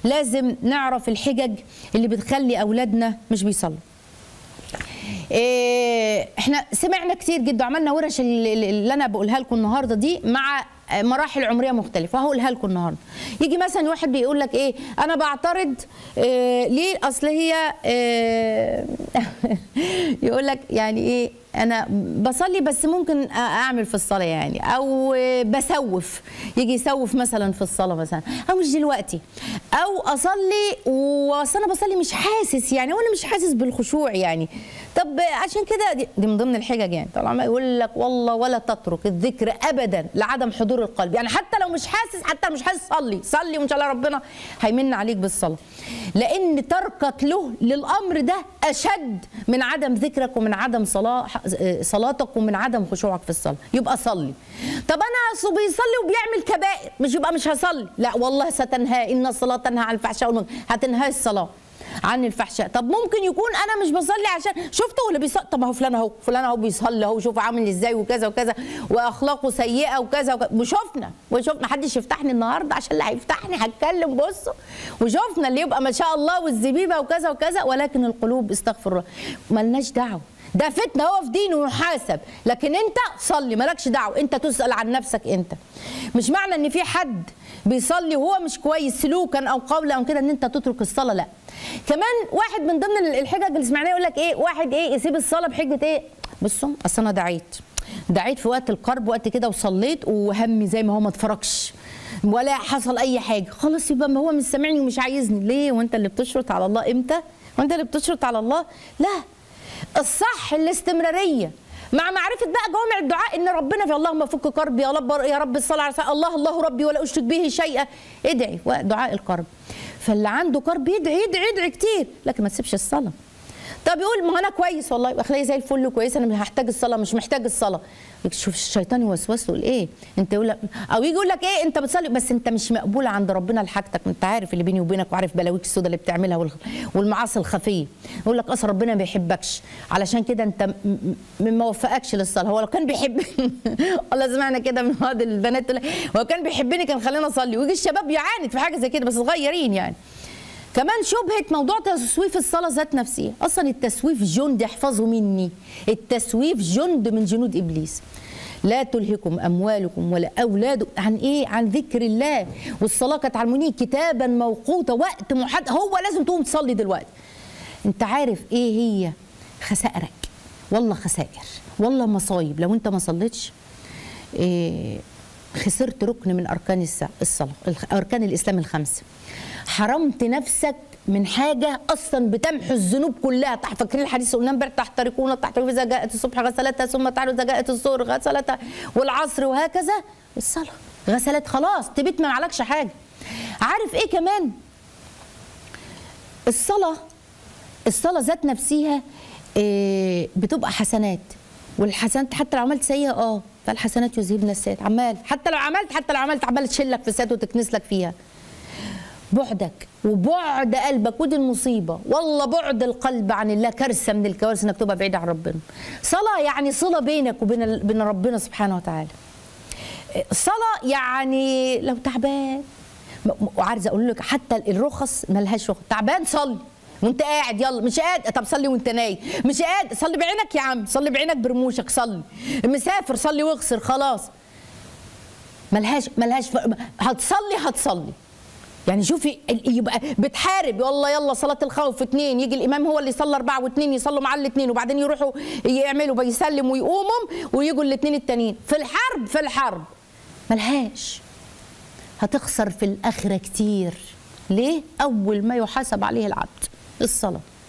لازم نعرف الحجج اللي بتخلي اولادنا مش بيصلوا إيه، احنا سمعنا كتير جدا عملنا ورش اللي اللي انا بقولها لكم النهارده دي مع مراحل عمريه مختلفه هقولها لكم النهارده يجي مثلا واحد بيقول لك ايه انا بعترض إيه ليه اصل هي إيه يقول لك يعني ايه انا بصلي بس ممكن أ- اعمل في الصلاه يعني او بسوف يجي يسوف مثلا في الصلاه مثلا او مش دلوقتي او اصلي واصل انا بصلي مش حاسس يعني وانا مش حاسس بالخشوع يعني طب عشان كده دي, دي من ضمن الحجج يعني طالما يقول لك والله ولا تترك الذكر ابدا لعدم حضور القلب يعني حتى لو مش حاسس حتى لو مش حاسس صلي صلي وان شاء الله ربنا هيمن عليك بالصلاه لان تركك له للامر ده اشد من عدم ذكرك ومن عدم صلاة صلاتك ومن عدم خشوعك في الصلاه يبقى صلي طب انا اصله بيصلي وبيعمل كبائر مش يبقى مش هصلي لا والله ستنهى ان الصلاه تنهى عن الفحشاء والمنكر هتنهى الصلاه عن الفحشاء طب ممكن يكون انا مش بصلي عشان شفتوا اللي بيصلي طب ما هو فلان اهو فلان اهو بيصلي اهو شوف عامل ازاي وكذا وكذا واخلاقه سيئه وكذا وكذا وشفنا وشفنا محدش يفتحني النهارده عشان اللي هيفتحني هتكلم بصوا وشفنا اللي يبقى ما شاء الله والزبيبه وكذا وكذا ولكن القلوب استغفر الله ملناش دعوه ده فتنه هو في دينه يحاسب لكن انت صلي مالكش دعوه انت تسال عن نفسك انت مش معنى ان في حد بيصلي وهو مش كويس سلوكا او قولا او كده ان انت تترك الصلاه لا كمان واحد من ضمن الحجج اللي سمعناها يقول لك ايه واحد ايه يسيب الصلاه بحجه ايه بصوا اصل انا دعيت دعيت في وقت القرب وقت كده وصليت وهمي زي ما هو ما اتفرجش ولا حصل اي حاجه خلاص يبقى ما هو مش سامعني ومش عايزني ليه وانت اللي بتشرط على الله امتى وانت اللي بتشرط على الله لا الصح الاستمراريه مع معرفه بقى جوامع الدعاء ان ربنا في اللهم فك كربي يا رب يا رب الصلاه على سيدنا- الله الله ربي ولا اشرك به شيئا ادعي دعاء الكرب فاللي عنده كرب يدعي يدعي يدعي كتير لكن ما تسيبش الصلاه طب يقول ما انا كويس والله يبقى خليه زي الفل كويس انا مش هحتاج الصلاه مش محتاج الصلاه شوف الشيطان يوسوس له ايه انت يقول لك او يجي يقول لك ايه انت بتصلي بس انت مش مقبوله عند ربنا لحاجتك انت عارف اللي بيني وبينك وعارف بلاويك السودا اللي بتعملها وال- والمعاصي الخفيه يقول لك اصل ربنا ما بيحبكش علشان كده انت م- م- ما وفقكش للصلاه هو لو كان بيحب والله سمعنا كده من بعض البنات تقول لك هو كان بيحبني كان خلينا اصلي ويجي الشباب يعاند في حاجه زي كده بس صغيرين يعني كمان شبهة موضوع تسويف الصلاة ذات نفسها أصلا التسويف جند احفظوا مني التسويف جند من جنود إبليس لا تلهكم أموالكم ولا أولادكم عن إيه؟ عن ذكر الله والصلاة كانت على المنيه كتابا موقوتا وقت محدد هو لازم تقوم تصلي دلوقتي أنت عارف إيه هي خسائرك والله خسائر والله مصايب لو أنت ما صليتش إيه خسرت ركن من اركان الس- الصلاه الخ- اركان الاسلام الخمسه حرمت نفسك من حاجه اصلا بتمحو الذنوب كلها تحت فاكرين الحديث اللي قلنا امبارح تحترقون تحترقون اذا جاءت الصبح غسلتها ثم تعالوا اذا جاءت الظهر غسلتها والعصر وهكذا الصلاه غسلت خلاص تبيت ما عليكش حاجه عارف ايه كمان الصلاه الصلاه ذات نفسها إيه، بتبقى حسنات والحسنات حتى لو عملت سيئه اه فالحسنات يذهبن السيئات عمال حتى لو عملت حتى لو عملت عمال تشيلك في السيئات وتكنس لك فيها بعدك وبعد قلبك ودي المصيبه والله بعد القلب عن الله كارثه من الكوارث انك تبقى بعيد عن ربنا صلاه يعني صله بينك وبين ال- بين ربنا سبحانه وتعالى صلاة يعني لو تعبان م- م- وعايزه اقول لك حتى الرخص ملهاش رخص تعبان صلي وانت قاعد يلا مش قاعد طب صلي وانت نايم مش قاعد صلي بعينك يا عم صلي بعينك برموشك صلي مسافر صلي واغسل خلاص ملهاش ملهاش ف... هتصلي هتصلي يعني شوفي ال- يبقى بتحارب يلا يلا صلاة الخوف اتنين يجي الإمام هو اللي يصلي أربعة واتنين يصلوا مع الاتنين وبعدين يروحوا يعملوا بيسلم ويقوموا ويجوا الاتنين التانيين في الحرب في الحرب ملهاش هتخسر في الآخرة كتير ليه؟ أول ما يحاسب عليه العبد الصلاة